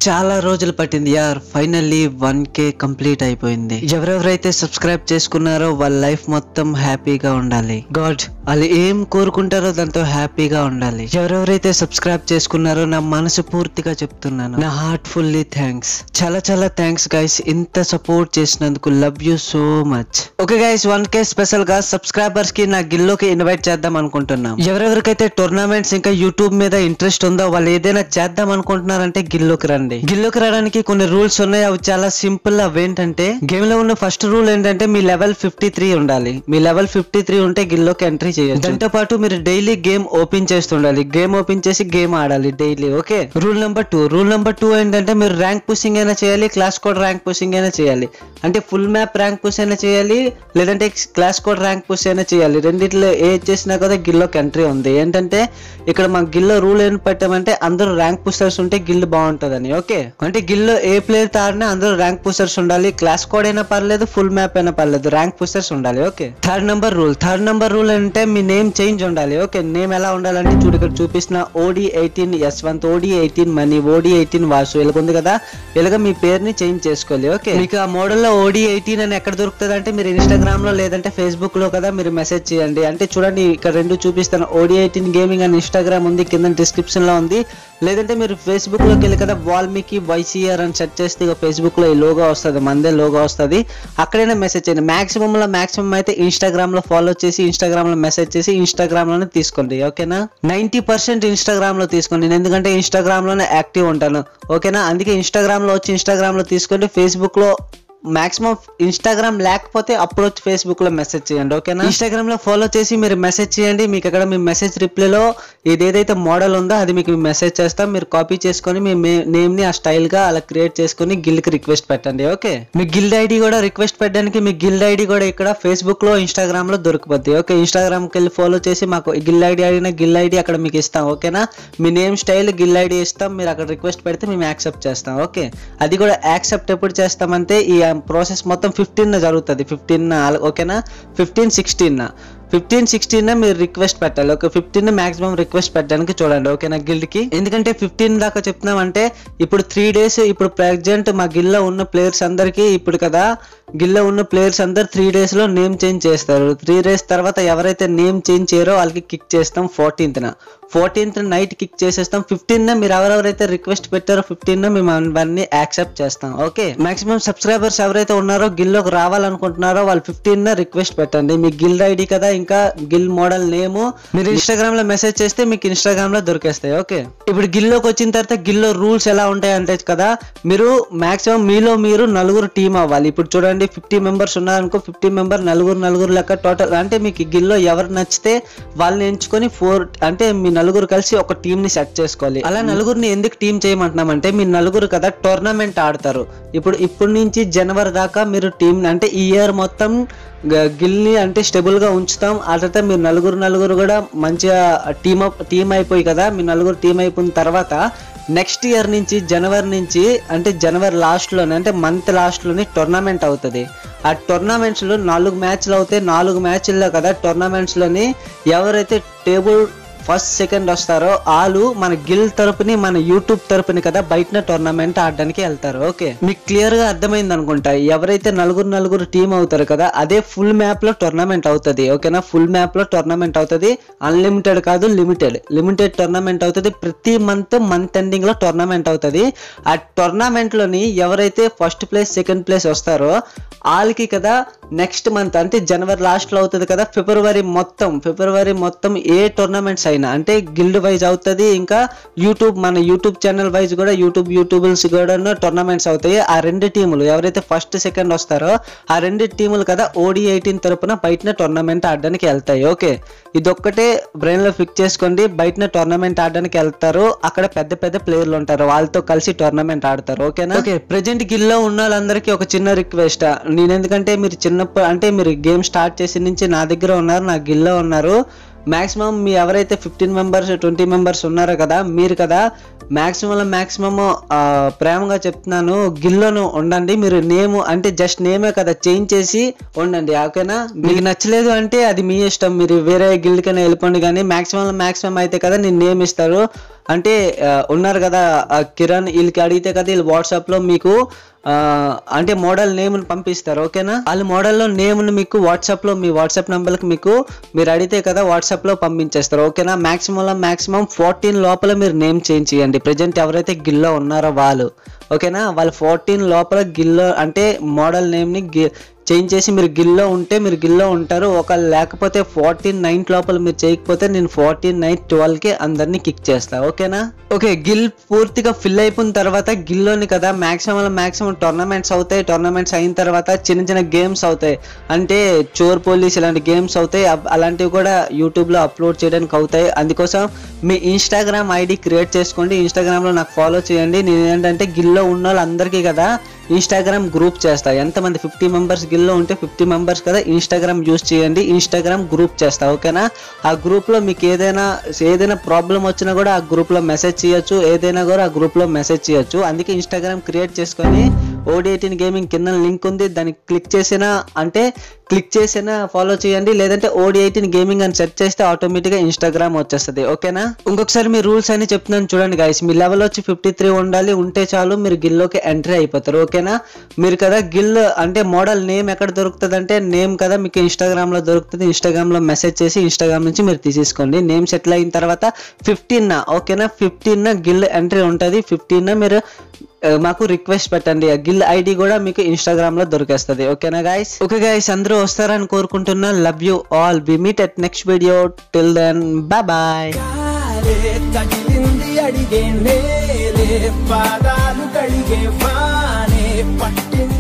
చాలా రోజులు పట్టింది యార్ ఫైనల్లీ వన్ కే కంప్లీట్ అయిపోయింది ఎవరెవరైతే సబ్స్క్రైబ్ చేసుకున్నారో వాళ్ళ లైఫ్ మొత్తం హ్యాపీగా ఉండాలి గాడ్ వాళ్ళు ఏం కోరుకుంటారో దాంతో హ్యాపీగా ఉండాలి ఎవరెవరైతే సబ్స్క్రైబ్ చేసుకున్నారో నా మనసు పూర్తిగా చెప్తున్నాను నా హార్ట్ ఫుల్లీ థ్యాంక్స్ చాలా చాలా థ్యాంక్స్ గైస్ ఇంత సపోర్ట్ చేసినందుకు love you so much okay guys one K special గా సబ్స్క్రైబర్స్ కి నా గిల్లోకి ఇన్వైట్ చేద్దాం అనుకుంటున్నాం ఎవరెవరికైతే టోర్నమెంట్స్ ఇంకా యూట్యూబ్ మీద ఇంట్రెస్ట్ ఉందో వాళ్ళు ఏదైనా చేద్దాం అనుకుంటున్నారంటే గిల్లోకి రండి గిల్లోకి రావడానికి కొన్ని రూల్స్ ఉన్నాయి అవి చాలా సింపుల్ అవి ఏంటంటే గేమ్ లో ఉన్న ఫస్ట్ రూల్ ఏంటంటే మీ లెవెల్ ఫిఫ్టీ త్రీ ఉండాలి మీ లెవెల్ ఫిఫ్టీ త్రీ ఉంటే గిల్లోకి ఎంట్రీ చేయొచ్చు దాంతో పాటు మీరు డైలీ గేమ్ ఓపెన్ చేస్తుండాలి గేమ్ ఓపెన్ చేసి గేమ్ ఆడాలి daily okay rule number two rule number two ఏంటంటే మీరు ర్యాంక్ పుషింగ్ అయినా చేయాలి క్లాస్ కోడ్ ర్యాంక్ పుషింగ్ అయినా చేయాలి అంటే ఫుల్ మ్యాప్ ర్యాంక్ పుష్ అయినా చేయాలి లేదంటే క్లాస్ కోడ్ ర్యాంక్ పుష్ అయినా చేయాలి రెండిట్లో ఏ చేసినా కదా గిల్లోకి ఎంట్రీ ఉంది ఏంటంటే ఇక్కడ మా గిల్లో రూల్ ఏం పెట్టామంటే అందరూ ర్యాంక్ పుషర్స్ ఉంటే గిల్ బాగుంటుందని ఓకే అంటే గిల్లో ఏ ప్లేయర్ ఆడినా అందరూ ర్యాంక్ పుషర్స్ ఉండాలి క్లాస్ కోడ్ అయినా పర్లేదు ఫుల్ మ్యాప్ అయినా పర్లేదు ర్యాంక్ పుషర్స్ ఉండాలి okay third number rule third number rule అంటే మీ నేమ్ చేంజ్ ఉండాలి ఓకే నేమ్ ఎలా ఉండాలంటే చూడు ఇక్కడ చూపిస్తున్న OD eighteen Yashwant OD eighteen money OD eighteen Vasu ఇలాగ ఉంది కదా ఇలాగ మీ పేరుని చేంజ్ చేసుకోవాలి ఓకే మీకు ఆ మోడల్లో ఓడి ఎయిటీన్ అని ఎక్కడ దొరుకుతుంది అంటే మీరు ఇన్స్టాగ్రామ్ లో లేదంటే ఫేస్బుక్ లో కదా మీరు మెసేజ్ చేయండి అంటే చూడండి ఇక్కడ రెండు చూపిస్తాను ఓడి ఎయిటీన్ గేమింగ్ అని ఇన్స్టాగ్రామ్ ఉంది కింద డిస్క్రిప్షన్ లో ఉంది లేదంటే మీరు ఫేస్బుక్ లోకి వెళ్ళి కదా వాల్మీకి వైసీఆర్ అని సెర్చ్ చేస్తే ఇక ఫేస్బుక్ లో ఈ లోగో వస్తుంది మందే లోగో వస్తుంది అక్కడైనా మెసేజ్ చేయండి మాక్సిమం లో మాక్సిమం అయితే ఇన్స్టాగ్రామ్ లో ఫాలో చేసి ఇన్స్టాగ్రామ్ లో మెసేజ్ చేసి ఇన్స్టాగ్రామ్ లోనే తీసుకోండి ఓకేనా నైన్టీ పర్సెంట్ ఇన్స్టాగ్రామ్ లో తీసుకోండి నేను ఎందుకంటే ఇన్స్టాగ్రామ్ లోనే యాక్టివ్ ఉంటాను ఓకేనా అందుకే ఇన్స్టాగ్రామ్ లో వచ్చి ఇన్స్టాగ్రామ్ లో తీసుకోండి ఫేస్బుక్ లో మాక్సిమం ఇన్స్టాగ్రామ్ లేకపోతే అప్పుడు వచ్చి ఫేస్బుక్ లో మెసేజ్ చేయండి ఓకేనా ఇన్స్టాగ్రామ్ లో ఫాలో చేసి మీరు మెసేజ్ చేయండి మీకు అక్కడ మీ మెసేజ్ రిప్లైలో ఇది ఏదైతే మోడల్ ఉందో అది మీకు మెసేజ్ చేస్తాం మీరు కాపీ చేసుకొని మీ నేమ్ ని ఆ స్టైల్ గా అలా క్రియేట్ చేసుకొని గిల్ కి రిక్వెస్ట్ పెట్టండి ఓకే మీ గిల్డ్ ఐడి కూడా రిక్వెస్ట్ పెట్టడానికి మీ గిల్డ్ ఐడి కూడా ఇక్కడ ఫేస్బుక్ లో ఇన్స్టాగ్రామ్ లో దొరికిపోద్ది ఓకే ఇన్స్టాగ్రామ్ కి వెళ్ళి ఫాలో చేసి మాకు గిల్ ఐడి అడిగిన గిల్ ఐడి అక్కడ మీకు ఇస్తాం ఓకేనా మీ నేమ్ స్టైల్ గిల్ ఐడి ఇస్తాం మీరు అక్కడ రిక్వెస్ట్ పెడితే మేము యాక్సెప్ట్ చేస్తాం ఓకే అది కూడా యాక్సెప్ట్ ఎప్పుడు చేస్తామంటే ఈ ప్రాసెస్ మొత్తం ఫిఫ్టీన్ జరుగుతుంది ఫిఫ్టీన్ ఓకేనా ఫిఫ్టీన్ సిక్స్టీన్ ఫిఫ్టీన్ సిక్స్టీన్ మీరు రిక్వెస్ట్ పెట్టాలి ఒక ఫిఫ్టీన్ మాక్సిమం రిక్వెస్ట్ పెట్టడానికి చూడండి ఓకేనా గిల్డ్ కి ఎందుకంటే ఫిఫ్టీన్ దాకా చెప్తున్నామంటే ఇప్పుడు త్రీ డేస్ ఇప్పుడు ప్రెగ్జెంట్ మా గిల్లో ఉన్న ప్లేయర్స్ అందరికి ఇప్పుడు కదా గిల్లో ఉన్న ప్లేయర్స్ అందరు త్రీ డేస్ లో నేమ్ చేంజ్ చేస్తారు త్రీ డేస్ తర్వాత ఎవరైతే నేమ్ చేంజ్ చేయరో వాళ్ళకి కిక్ చేస్తాం ఫోర్టీన్త్ న ఫోర్టీన్త్ నైట్ కిక్ చేసేస్తాం ఫిఫ్టీన్ మీరు ఎవరెవరైతే రిక్వెస్ట్ పెట్టారో ఫిఫ్టీన్ మేము అవన్నీ యాక్సెప్ట్ చేస్తాం ఓకే మాక్సిమం సబ్స్క్రైబర్స్ ఎవరైతే ఉన్నారో గిల్లోకి రావాలనుకుంటున్నారో వాళ్ళు ఫిఫ్టీన్ రిక్వెస్ట్ పెట్టండి మీ గిల్ ఐడి కదా ఇంకా గిల్ మోడల్ నేమ్ మీరు ఇన్స్టాగ్రామ్ లో మెసేజ్ చేస్తే మీకు ఇన్స్టాగ్రామ్ లో దొరికేస్తాయి ఓకే ఇప్పుడు గిల్లోకి వచ్చిన తర్వాత గిల్లో రూల్స్ ఎలా ఉంటాయి అంటే కదా మీరు మాక్సిమం మీలో మీరు నలుగురు టీం అవ్వాలి ఇప్పుడు చూడండి ఫిఫ్టీ మెంబర్స్ ఉన్నారనుకో ఫిఫ్టీ మెంబర్ నలుగురు నలుగురు లెక్క టోటల్ అంటే మీకు గిల్లో ఎవరు నచ్చితే వాళ్ళని ఎంచుకొని ఫోర్ అంటే మీ నలుగురు కలిసి ఒక టీం ని సెట్ చేసుకోవాలి అలా నలుగురిని ఎందుకు టీం చేయమంటున్నామంటే మీ నలుగురు కదా టోర్నమెంట్ ఆడతారు ఇప్పుడు ఇప్పటి నుంచి జనవరి దాకా మీరు టీం అంటే ఈ ఇయర్ మొత్తం గ- గిల్ని అంటే స్టెబుల్ గా ఉంచుతాం ఆ తర్వాత మీరు నలుగురు నలుగురు కూడా మంచిగా టీమ్ అప్ టీం అయిపోయి కదా మీ నలుగురు టీం అయిపోయిన తర్వాత నెక్స్ట్ ఇయర్ నుంచి జనవరి నుంచి అంటే జనవరి లాస్ట్ లోనే అంటే మంత్ లాస్ట్ లోనే టోర్నమెంట్ అవుతుంది ఆ టోర్నమెంట్స్ లో నాలుగు మ్యాచ్లు అవుతాయి నాలుగు మ్యాచ్ల్లో కదా టోర్నమెంట్స్ లోని ఎవరైతే టేబుల్ ఫస్ట్ సెకండ్ వస్తారో వాళ్ళు మన గిల్ తరపుని మన యూట్యూబ్ తరపుని కదా బయట టోర్నమెంట్ ఆడడానికి వెళ్తారు ఓకే మీకు క్లియర్ గా అర్థమైంది అనుకుంటా ఎవరైతే నలుగురు నలుగురు టీం అవుతారు కదా అదే ఫుల్ మ్యాప్ లో టోర్నమెంట్ అవుతుంది ఓకేనా ఫుల్ మ్యాప్ లో టోర్నమెంట్ అవుతుంది అన్లిమిటెడ్ కాదు లిమిటెడ్ లిమిటెడ్ టోర్నమెంట్ అవుతుంది ప్రతి మంత్ మంత్ ఎండింగ్ లో టోర్నమెంట్ అవుతుంది ఆ టోర్నమెంట్ లోని ఎవరైతే ఫస్ట్ ప్లేస్ సెకండ్ ప్లేస్ వస్తారో వాళ్ళకి కదా నెక్స్ట్ మంత్ అంటే జనవరి లాస్ట్ లో అవుతుంది కదా ఫిబ్రవరి మొత్తం ఫిబ్రవరి మొత్తం ఏ టోర్నమెంట్స్ అయినా అంటే గిల్డ్ వైజ్ అవుతుంది ఇంకా యూట్యూబ్ మన యూట్యూబ్ ఛానల్ వైజ్ కూడా యూట్యూబ్ యూట్యూబర్స్ కూడా టోర్నమెంట్స్ అవుతాయి ఆ రెండు టీములు ఎవరైతే ఫస్ట్ సెకండ్ వస్తారో ఆ రెండు టీములు కదా ఓడి ఎయిటీన్ తరపున బయటనే టోర్నమెంట్ ఆడడానికి వెళ్తాయి ఓకే ఇదొక్కటే బ్రెయిన్ లో ఫిక్స్ చేసుకోండి బయటనే టోర్నమెంట్ ఆడడానికి వెళ్తారు అక్కడ పెద్ద పెద్ద ప్లేయర్లు ఉంటారు వాళ్ళతో కలిసి టోర్నమెంట్ ఆడతారు ఓకేనా ఓకే ప్రెజెంట్ గిల్లో ఉన్న వాళ్ళందరికీ ఒక చిన్న రిక్వెస్ట్ నేను ఎందుకంటే మీరు చిన్నప్పుడు అంటే మీరు గేమ్ స్టార్ట్ చేసిన నుంచి నా దగ్గర ఉన్నారు నా గిల్లో ఉన్నారు మాక్సిమం మీ ఎవరైతే ఫిఫ్టీన్ మెంబర్స్ ట్వంటీ మెంబర్స్ ఉన్నారో కదా మీరు కదా మాక్సిమం మాక్సిమం ప్రేమగా చెప్తున్నాను గిల్లోను ఉండండి మీరు నేమ్ అంటే జస్ట్ నేమే కదా చేంజ్ చేసి ఉండండి ఓకేనా మీకు నచ్చలేదు అంటే అది మీ ఇష్టం మీరు వేరే గిల్డ్ కన్నా వెళ్ళిపోండి కానీ మాక్సిమం మాక్సిమం అయితే కదా నేను నేమ్ ఇస్తారు అంటే ఆ, ఉన్నారు కదా ఆ కిరణ్ వీళ్ళకి అడిగితే కదా వీళ్ళు వాట్సాప్లో మీకు ఆ, అంటే మోడల్ నేమ్ని పంపిస్తారు ఓకేనా వాళ్ళ మోడల్లో నేమ్ని మీకు వాట్సాప్లో మీ వాట్సాప్ నెంబర్కి మీకు మీరు అడిగితే కదా వాట్సాప్లో పంపించేస్తారు ఓకేనా మాక్సిమంలో మాక్సిమం ఫోర్టీన్ లోపల మీరు నేమ్ చేంజ్ చేయండి ప్రజెంట్ ఎవరైతే గిల్లో ఉన్నారో వాళ్ళు ఓకేనా వాళ్ళు ఫోర్టీన్ లోపల గిల్లో అంటే మోడల్ నేమ్ని గి చేంజ్ చేసి మీరు గిల్లో ఉంటే మీరు గిల్లో ఉంటారు ఒక లేకపోతే ఫార్టీన్ నైన్ లోపల మీరు చేయకపోతే నేను ఫార్టీన్ నైన్ ట్వెల్వ్కి అందరినీ కిక్ చేస్తా ఓకేనా ఓకే గిల్ పూర్తిగా ఫిల్ అయిపోయిన తర్వాత గిల్లోని కదా మాక్సిమం మాక్సిమం టోర్నమెంట్స్ అవుతాయి టోర్నమెంట్స్ అయిన తర్వాత చిన్న చిన్న గేమ్స్ అవుతాయి అంటే చోర్ పోలీస్ ఇలాంటి గేమ్స్ అవుతాయి అబ్- అలాంటివి కూడా యూట్యూబ్లో అప్లోడ్ చేయడానికి అవుతాయి అందుకోసం మీ ఇన్స్టాగ్రామ్ ఐడి క్రియేట్ చేసుకోండి ఇన్స్టాగ్రామ్లో నాకు ఫాలో చేయండి నేను ఏంటంటే గిల్లో ఉన్న వాళ్ళందరికీ కదా ఇన్స్టాగ్రామ్ గ్రూప్ చేస్తా ఎంతమంది ఫిఫ్టీ మెంబర్స్ గిల్లో ఉంటే ఫిఫ్టీ మెంబర్స్ కదా ఇన్స్టాగ్రామ్ యూస్ చేయండి ఇన్స్టాగ్రామ్ గ్రూప్ చేస్తా ఓకేనా ఆ గ్రూప్లో మీకు ఏదైనా ఏదైనా ప్రాబ్లం వచ్చినా కూడా ఆ గ్రూప్లో మెసేజ్ చేయొచ్చు ఏదైనా కూడా ఆ గ్రూప్లో మెసేజ్ చేయొచ్చు అందుకే ఇన్స్టాగ్రామ్ క్రియేట్ చేసుకొని ఓడి ఎయిటీన్ గేమింగ్ కింద లింక్ ఉంది దాన్ని క్లిక్ చేసినా అంటే క్లిక్ చేసినా ఫాలో చేయండి లేదంటే ఓడి ఎయిటీన్ గేమింగ్ అని సెర్చ్ చేస్తే ఆటోమేటిక్గా ఇన్స్టాగ్రామ్ వచ్చేస్తుంది ఓకేనా ఇంకొకసారి మీ రూల్స్ అని చెప్తున్నాను చూడండి గైస్ మీ లెవెల్ వచ్చి ఫిఫ్టీ త్రీ ఉండాలి ఉంటే చాలు మీరు గిల్లోకి ఎంట్రీ అయిపోతారు ఓకేనా మీరు కదా గిల్ అంటే మోడల్ నేమ్ ఎక్కడ దొరుకుతుంది అంటే నేమ్ కదా మీకు ఇన్స్టాగ్రామ్ లో దొరుకుతుంది ఇన్స్టాగ్రామ్ లో మెసేజ్ చేసి ఇన్స్టాగ్రామ్ నుంచి మీరు తీసేసుకోండి నేమ్ సెటిల్ అయిన తర్వాత ఫిఫ్టీన్ ఓకేనా ఫిఫ్టీన్ గిల్ ఎంట్రీ ఉంటుంది ఫిఫ్టీన్ మీరు ఆ, మాకు రిక్వెస్ట్ పెట్టండి ఆ గిల్ ఐడి కూడా మీకు ఇన్స్టాగ్రామ్ లో దొరికేస్తుంది ఓకేనా గైస్ ఓకే గైస్ అందరూ వస్తారని కోరుకుంటున్నా love you all be meet at next video till then bye bye గాలే తగిలింది అడిగే నేలే పాదాలు కడిగే వానే పట్టింది